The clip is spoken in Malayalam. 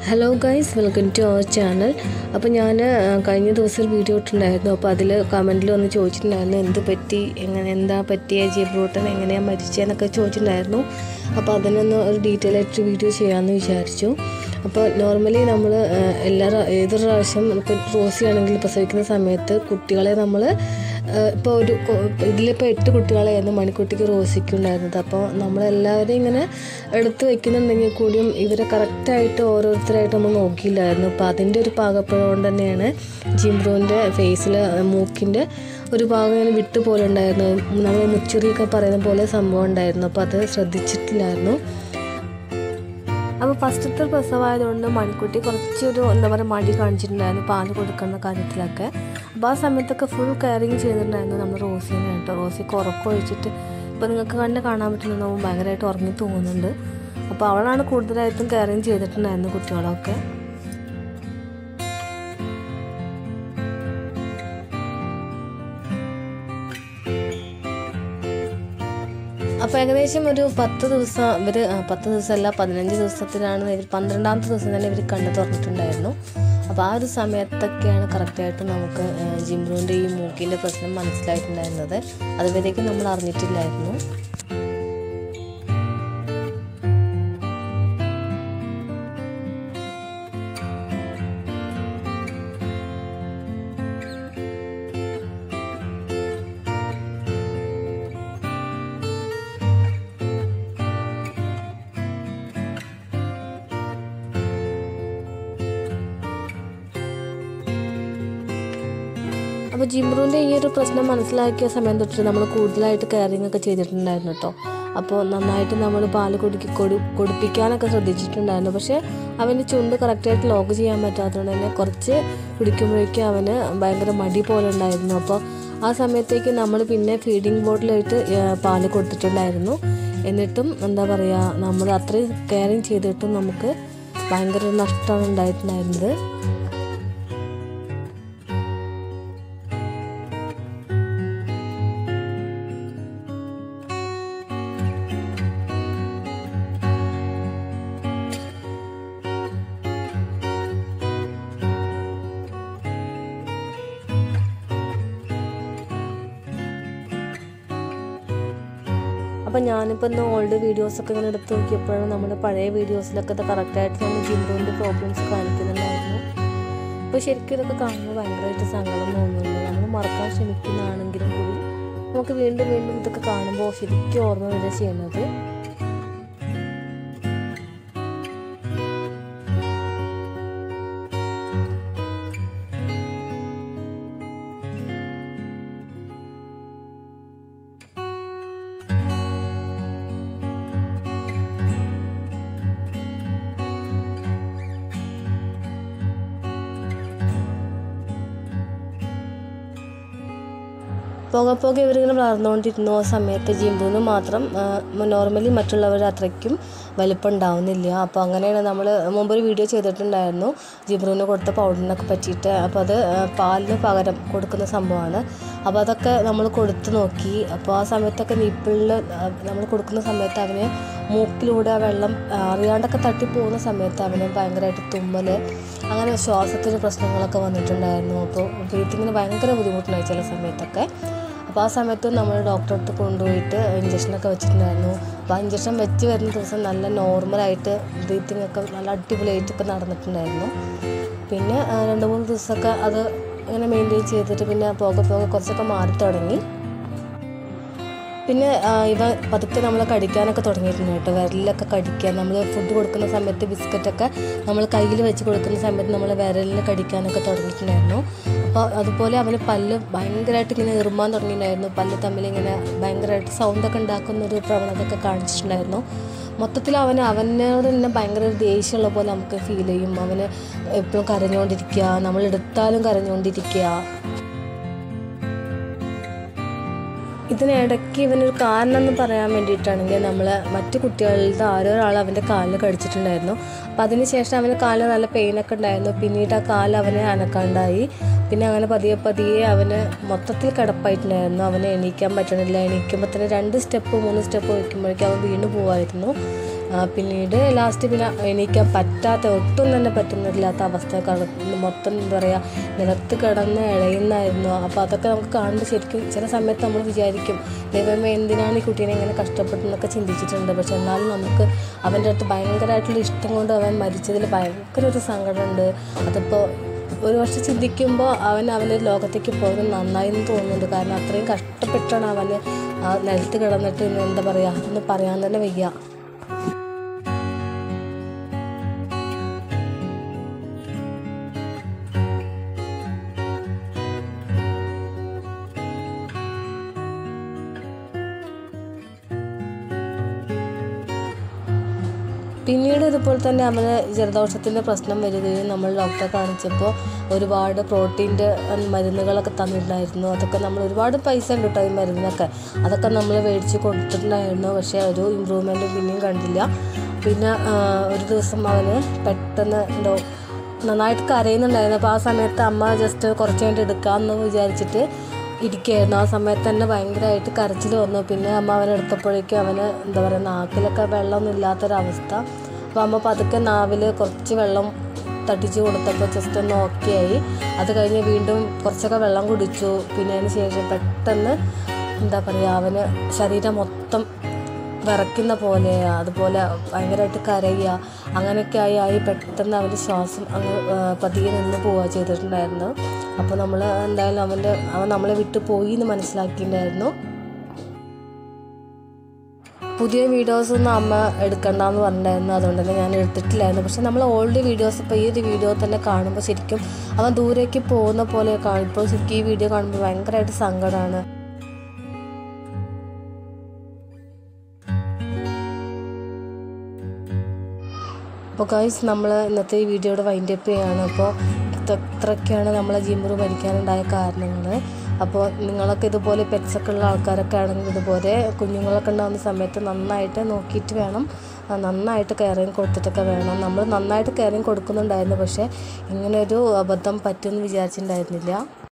hello guys welcome to our channel അപ്പോൾ ഞാൻ കഴിഞ്ഞ ദിവസം ഒരു വീഡിയോ ഇട്ടിട്ടുണ്ടായിരുന്നു അപ്പോൾ അതിൽ കമൻറ്റിൽ വന്ന് ചോദിച്ചിട്ടുണ്ടായിരുന്നു എന്ത് പറ്റി എങ്ങനെ എന്താ പറ്റിയ ജീബ്രൂട്ടൻ എങ്ങനെയാണ് മരിച്ചതെന്നൊക്കെ ചോദിച്ചിട്ടുണ്ടായിരുന്നു അപ്പോൾ അതിനൊന്ന് ഒരു ഡീറ്റെയിൽ ആയിട്ട് വീഡിയോ ചെയ്യാമെന്ന് വിചാരിച്ചു അപ്പോൾ നോർമലി നമ്മൾ എല്ലാ ഏതൊരു പ്രാവശ്യം ഇപ്പോൾ റോസി ആണെങ്കിൽ പ്രസവിക്കുന്ന സമയത്ത് കുട്ടികളെ നമ്മൾ ഇപ്പോൾ ഒരു ഇതിലിപ്പോൾ എട്ട് കുട്ടികളായിരുന്നു മണിക്കുട്ടിക്ക് റോസിക്ക് ഉണ്ടായിരുന്നത് അപ്പോൾ നമ്മളെല്ലാവരും ഇങ്ങനെ എടുത്ത് വെക്കുന്നുണ്ടെങ്കിൽ കൂടിയും ഇവരെ കറക്റ്റായിട്ട് ഓരോരുത്തരായിട്ട് നമ്മൾ നോക്കിയില്ലായിരുന്നു അപ്പോൾ അതിൻ്റെ ഒരു പാകപ്പിഴ കൊണ്ട് തന്നെയാണ് ജിംബ്രോൻ്റെ ഫേസിൽ മൂക്കിൻ്റെ ഒരു ഭാഗം ഇങ്ങനെ വിട്ടു പോലെ ഉണ്ടായിരുന്നു നമ്മൾ മുച്ചുറിയൊക്കെ പറയുന്ന പോലെ സംഭവം ഉണ്ടായിരുന്നു അപ്പോൾ അത് ശ്രദ്ധിച്ചിട്ടില്ലായിരുന്നു അപ്പോൾ ഫസ്റ്റത്തെ പ്രസവമായതുകൊണ്ട് മണിക്കുട്ടി കുറച്ചൊരു എന്താ പറയുക മടി കാണിച്ചിട്ടുണ്ടായിരുന്നു പാല് കൊടുക്കുന്ന കാര്യത്തിലൊക്കെ അപ്പോൾ ആ സമയത്തൊക്കെ ഫുൾ കെയറിങ് ചെയ്തിട്ടുണ്ടായിരുന്നു നമ്മൾ റോസിനെ കേട്ടോ റോസിക്ക് ഉറക്കമൊഴിച്ചിട്ട് ഇപ്പോൾ നിങ്ങൾക്ക് കണ്ട് കാണാൻ പറ്റുന്നുണ്ടാവും ഭയങ്കരമായിട്ട് ഉറങ്ങി തൂങ്ങുന്നുണ്ട് അപ്പോൾ അവളാണ് കൂടുതലായിട്ടും കെയറിങ് ചെയ്തിട്ടുണ്ടായിരുന്നു കുട്ടികളൊക്കെ അപ്പോൾ ഏകദേശം ഒരു പത്ത് ദിവസം ഇവർ പത്ത് ദിവസമല്ല പതിനഞ്ച് ദിവസത്തിലാണ് ഇവർ പന്ത്രണ്ടാമത്തെ ദിവസം തന്നെ ഇവർ കണ്ണു തുറന്നിട്ടുണ്ടായിരുന്നു അപ്പോൾ ആ ഒരു സമയത്തൊക്കെയാണ് കറക്റ്റായിട്ട് നമുക്ക് ജിംബ്രൂൻ്റെ ഈ മൂക്കിൻ്റെ പ്രശ്നം മനസ്സിലായിട്ടുണ്ടായിരുന്നത് അതുവരേക്കും നമ്മൾ അറിഞ്ഞിട്ടില്ലായിരുന്നു അപ്പോൾ ജിംബ്രൂൻ്റെ ഈ ഒരു പ്രശ്നം മനസ്സിലാക്കിയ സമയം തൊട്ട് നമ്മൾ കൂടുതലായിട്ട് കെയറിങ് ഒക്കെ ചെയ്തിട്ടുണ്ടായിരുന്നു കേട്ടോ അപ്പോൾ നന്നായിട്ട് നമ്മൾ പാല് കൊടുക്കി കൊടു കൊടുപ്പിക്കാനൊക്കെ ശ്രദ്ധിച്ചിട്ടുണ്ടായിരുന്നു പക്ഷേ അവന് ചുണ്ട് കറക്റ്റായിട്ട് ലോക്ക് ചെയ്യാൻ പറ്റാത്തതുകൊണ്ട് തന്നെ കുറച്ച് പിടിക്കുമ്പോഴേക്കും അവന് ഭയങ്കര മടി പോലെ ഉണ്ടായിരുന്നു അപ്പോൾ ആ സമയത്തേക്ക് നമ്മൾ പിന്നെ ഫീഡിങ് ബോട്ടിലായിട്ട് പാല് കൊടുത്തിട്ടുണ്ടായിരുന്നു എന്നിട്ടും എന്താ പറയുക നമ്മൾ അത്രയും കെയറിങ് ചെയ്തിട്ടും നമുക്ക് ഭയങ്കര നഷ്ടമാണ് ഉണ്ടായിട്ടുണ്ടായിരുന്നത് അപ്പം ഞാനിപ്പോൾ ഇന്ന് ഓൾഡ് വീഡിയോസൊക്കെ ഇങ്ങനെ എടുത്ത് നോക്കിയപ്പോഴാണ് നമ്മുടെ പഴയ വീഡിയോസിലൊക്കെ ഇത് കറക്റ്റായിട്ട് നമ്മൾ ജിംബ്രോൻ്റെ പ്രോബ്ലംസ് കാണിക്കുന്നുണ്ടായിരുന്നു അപ്പോൾ ശരിക്കും ഇതൊക്കെ കാണുമ്പോൾ ഭയങ്കരമായിട്ട് സങ്കടം തോന്നുന്നുണ്ട് നമ്മൾ മറക്കാൻ ശ്രമിക്കുന്നതാണെങ്കിലും കൂടി നമുക്ക് വീണ്ടും വീണ്ടും ഇതൊക്കെ കാണുമ്പോൾ ശരിക്കും ഓർമ്മ വരിക ചെയ്യുന്നത് പോകെ പോകെ ഇവരിങ്ങനെ വളർന്നുകൊണ്ടിരുന്നു ആ സമയത്ത് ജിംബുവിന് മാത്രം നോർമലി മറ്റുള്ളവർ അത്രയ്ക്കും വലിപ്പം ഉണ്ടാവുന്നില്ല അപ്പോൾ അങ്ങനെയാണ് നമ്മൾ മുമ്പൊരു വീഡിയോ ചെയ്തിട്ടുണ്ടായിരുന്നു ജിബ്രുവിന് കൊടുത്ത പൗഡറിനൊക്കെ പറ്റിയിട്ട് അപ്പോൾ അത് പാലിന് പകരം കൊടുക്കുന്ന സംഭവമാണ് അപ്പോൾ അതൊക്കെ നമ്മൾ കൊടുത്ത് നോക്കി അപ്പോൾ ആ സമയത്തൊക്കെ നിപ്പിളിൽ നമ്മൾ കൊടുക്കുന്ന സമയത്ത് അവന് മൂക്കിലൂടെ ആ വെള്ളം അറിയാണ്ടൊക്കെ തട്ടിപ്പോകുന്ന സമയത്ത് അവന് ഭയങ്കരമായിട്ട് തുമ്മൽ അങ്ങനെ ശ്വാസത്തിന് പ്രശ്നങ്ങളൊക്കെ വന്നിട്ടുണ്ടായിരുന്നു അപ്പോൾ ബ്രീത്തിങ്ങിന് ഭയങ്കര ബുദ്ധിമുട്ടുണ്ടായി ചില സമയത്തൊക്കെ അപ്പോൾ ആ സമയത്ത് നമ്മൾ ഡോക്ടറെ അടുത്ത് കൊണ്ടുപോയിട്ട് ഇഞ്ചക്ഷനൊക്കെ വെച്ചിട്ടുണ്ടായിരുന്നു അപ്പോൾ ആ ഇഞ്ചക്ഷൻ വെച്ച് വരുന്ന ദിവസം നല്ല നോർമലായിട്ട് ബ്രീത്തിങ് ഒക്കെ നല്ല അടിപൊളിയായിട്ട് ഇപ്പോൾ നടന്നിട്ടുണ്ടായിരുന്നു പിന്നെ രണ്ട് മൂന്ന് ദിവസമൊക്കെ അത് ഇങ്ങനെ മെയിൻറ്റെയിൻ ചെയ്തിട്ട് പിന്നെ പോകെ പോകെ കുറച്ചൊക്കെ മാറി തുടങ്ങി പിന്നെ ഇവ പതുക്കെ നമ്മൾ കടിക്കാനൊക്കെ തുടങ്ങിയിട്ടുണ്ട് കേട്ടോ വിരലിലൊക്കെ കടിക്കാൻ നമ്മൾ ഫുഡ് കൊടുക്കുന്ന സമയത്ത് ബിസ്ക്കറ്റൊക്കെ നമ്മൾ കയ്യിൽ വെച്ച് കൊടുക്കുന്ന സമയത്ത് നമ്മൾ വിരലിൽ കടിക്കാനൊക്കെ തുടങ്ങിയിട്ടുണ്ടായിരുന്നു അപ്പോൾ അതുപോലെ അവന് പല്ല് ഭയങ്കരമായിട്ട് ഇങ്ങനെ ഇറുമാൻ തുടങ്ങിയിട്ടുണ്ടായിരുന്നു പല്ല് തമ്മിൽ ഇങ്ങനെ ഭയങ്കരമായിട്ട് സൗണ്ടൊക്കെ ഉണ്ടാക്കുന്ന ഒരു പ്രവണതയൊക്കെ കാണിച്ചിട്ടുണ്ടായിരുന്നു മൊത്തത്തിൽ അവന് അവനോട് തന്നെ ഭയങ്കര ഒരു ദേഷ്യമുള്ള പോലെ നമുക്ക് ഫീൽ ചെയ്യും അവന് എപ്പോഴും കരഞ്ഞുകൊണ്ടിരിക്കുക നമ്മൾ എടുത്താലും കരഞ്ഞുകൊണ്ടിരിക്കുക ഇതിനിടയ്ക്ക് ഇവനൊരു കാരണം എന്ന് പറയാൻ വേണ്ടിയിട്ടാണെങ്കിൽ നമ്മൾ മറ്റു കുട്ടികളുടെ ആരോ ഒരാൾ അവൻ്റെ കാലിൽ കടിച്ചിട്ടുണ്ടായിരുന്നു അപ്പം അതിന് ശേഷം അവന് കാലിൽ നല്ല പെയിനൊക്കെ ഉണ്ടായിരുന്നു പിന്നീട് ആ കാല് അവനെ അനക്കാണ്ടായി പിന്നെ അങ്ങനെ പതിയെ പതിയെ അവന് മൊത്തത്തിൽ കിടപ്പായിട്ടുണ്ടായിരുന്നു അവന് എണീക്കാൻ പറ്റണില്ല എണീക്കുമ്പോൾ തന്നെ രണ്ട് സ്റ്റെപ്പ് മൂന്ന് സ്റ്റെപ്പ് വയ്ക്കുമ്പോഴേക്കും അവൻ വീണ്ടും പോവായിരുന്നു ആ, പിന്നീട് ലാസ്റ്റ് പിന്നെ എണീക്കാൻ പറ്റാത്ത ഒട്ടും തന്നെ പറ്റുന്നില്ലാത്ത അവസ്ഥ കിടന്ന് മൊത്തം എന്താ പറയുക നിലത്ത് കിടന്ന് ഇഴയുന്നായിരുന്നു അപ്പോൾ അതൊക്കെ നമുക്ക് കാണുമ്പോൾ ശരിക്കും ചില സമയത്ത് നമ്മൾ വിചാരിക്കും ദൈവമേ എന്തിനാണ് ഈ കുട്ടീനെ ഇങ്ങനെ കഷ്ടപ്പെട്ടെന്നൊക്കെ ചിന്തിച്ചിട്ടുണ്ട് പക്ഷെ എന്നാലും നമുക്ക് അവൻ്റെ അടുത്ത് ഭയങ്കരമായിട്ടുള്ള ഇഷ്ടം കൊണ്ട് അവൻ മരിച്ചതിൽ ഭയങ്കര ഒരു സങ്കടമുണ്ട് അതിപ്പോൾ ഒരു വർഷം ചിന്തിക്കുമ്പോൾ അവൻ അവൻ്റെ ലോകത്തേക്ക് പോയത് നന്നായി എന്ന് തോന്നുന്നുണ്ട് കാരണം അത്രയും കഷ്ടപ്പെട്ടാണ് അവന് ആ നിലത്ത് കിടന്നിട്ട് ഇന്ന് എന്താ പറയുക അതൊന്നും പറയാൻ തന്നെ വയ്യ പിന്നീട് ഇതുപോലെ തന്നെ അവന് ജലദോഷത്തിൻ്റെ പ്രശ്നം വരികയും നമ്മൾ ഡോക്ടറെ കാണിച്ചപ്പോൾ ഒരുപാട് പ്രോട്ടീൻ്റെ മരുന്നുകളൊക്കെ തന്നിട്ടുണ്ടായിരുന്നു അതൊക്കെ നമ്മൾ ഒരുപാട് പൈസ ഉണ്ട് കേട്ടോ ഈ മരുന്നിനൊക്കെ അതൊക്കെ നമ്മൾ മേടിച്ച് കൊടുത്തിട്ടുണ്ടായിരുന്നു പക്ഷേ ഒരു ഇമ്പ്രൂവ്മെൻറ്റ് പിന്നെയും കണ്ടില്ല പിന്നെ ആ, ഒരു ദിവസം അവന് പെട്ടെന്ന് എന്തോ നന്നായിട്ട് കരയുന്നുണ്ടായിരുന്നു അപ്പോൾ ആ സമയത്ത് അമ്മ ജസ്റ്റ് കുറച്ച് കഴിഞ്ഞിട്ട് എടുക്കാമെന്ന് വിചാരിച്ചിട്ട് ഇരിക്കുകയായിരുന്നു ആ സമയത്ത് തന്നെ ഭയങ്കരമായിട്ട് കരച്ചിൽ വന്നു പിന്നെ അമ്മ അവനെ എടുത്തപ്പോഴേക്കും അവന് എന്താ പറയുക നാക്കിലൊക്കെ വെള്ളമൊന്നും ഇല്ലാത്തൊരവസ്ഥ അപ്പോൾ അമ്മ പതുക്കെ നാവിൽ കുറച്ച് വെള്ളം തട്ടിച്ച് കൊടുത്തപ്പോൾ ജസ്റ്റ് ഒന്ന് ഓക്കെ ആയി അത് കഴിഞ്ഞ് വീണ്ടും കുറച്ചൊക്കെ വെള്ളം കുടിച്ചു പിന്നെ അതിന് ശേഷം പെട്ടെന്ന് എന്താ പറയുക അവന് ശരീരം മൊത്തം വിറയ്ക്കുന്ന പോലെ അതുപോലെ ഭയങ്കരമായിട്ട് കരയുക അങ്ങനെയൊക്കെ ആയി ആയി പെട്ടെന്ന് അവൻ്റെ ശ്വാസം അങ്ങ് ആ, പതിയെ നിന്ന് പോവുക ചെയ്തിട്ടുണ്ടായിരുന്നു അപ്പോൾ നമ്മൾ എന്തായാലും അവൻ്റെ അവൻ നമ്മളെ വിട്ടു പോയി എന്ന് മനസ്സിലാക്കിയിട്ടുണ്ടായിരുന്നു പുതിയ വീഡിയോസ് ഒന്നും അമ്മ എടുക്കണ്ടെന്ന് പറഞ്ഞിട്ടുണ്ടായിരുന്നു അതുകൊണ്ട് തന്നെ ഞാൻ എടുത്തിട്ടില്ലായിരുന്നു പക്ഷെ നമ്മൾ ഓൾഡ് വീഡിയോസ് ഇപ്പോൾ ഈ ഒരു വീഡിയോ തന്നെ കാണുമ്പോൾ ശരിക്കും അവൻ ദൂരേക്ക് പോകുന്ന പോലെ കാണും ഇപ്പോൾ ശരിക്കും ഈ വീഡിയോ കാണുമ്പോൾ ഭയങ്കരമായിട്ട് സങ്കടമാണ് അപ്പോൾ ഗൈസ് നമ്മൾ ഇന്നത്തെ ഈ വീഡിയോയുടെ വൈൻഡ് അപ്പ് ചെയ്യാണ് അപ്പോൾ ഇത്രയൊക്കെയാണ് നമ്മളെ ജിമ്മർ മരിക്കാനുണ്ടായ കാരണങ്ങൾ അപ്പോൾ നിങ്ങളൊക്കെ ഇതുപോലെ പെറ്റ്സൊക്കെ ഉള്ള ആൾക്കാരൊക്കെ ആണെങ്കിൽ ഇതുപോലെ കുഞ്ഞുങ്ങളൊക്കെ ഉണ്ടാകുന്ന സമയത്ത് നന്നായിട്ട് നോക്കിയിട്ട് വേണം ആ, നന്നായിട്ട് കെയറിങ് കൊടുത്തിട്ടൊക്കെ വേണം നമ്മൾ നന്നായിട്ട് കെയറിങ് കൊടുക്കുന്നുണ്ടായിരുന്നു പക്ഷേ ഇങ്ങനൊരു അബദ്ധം പറ്റുമെന്ന് വിചാരിച്ചിട്ടുണ്ടായിരുന്നില്ല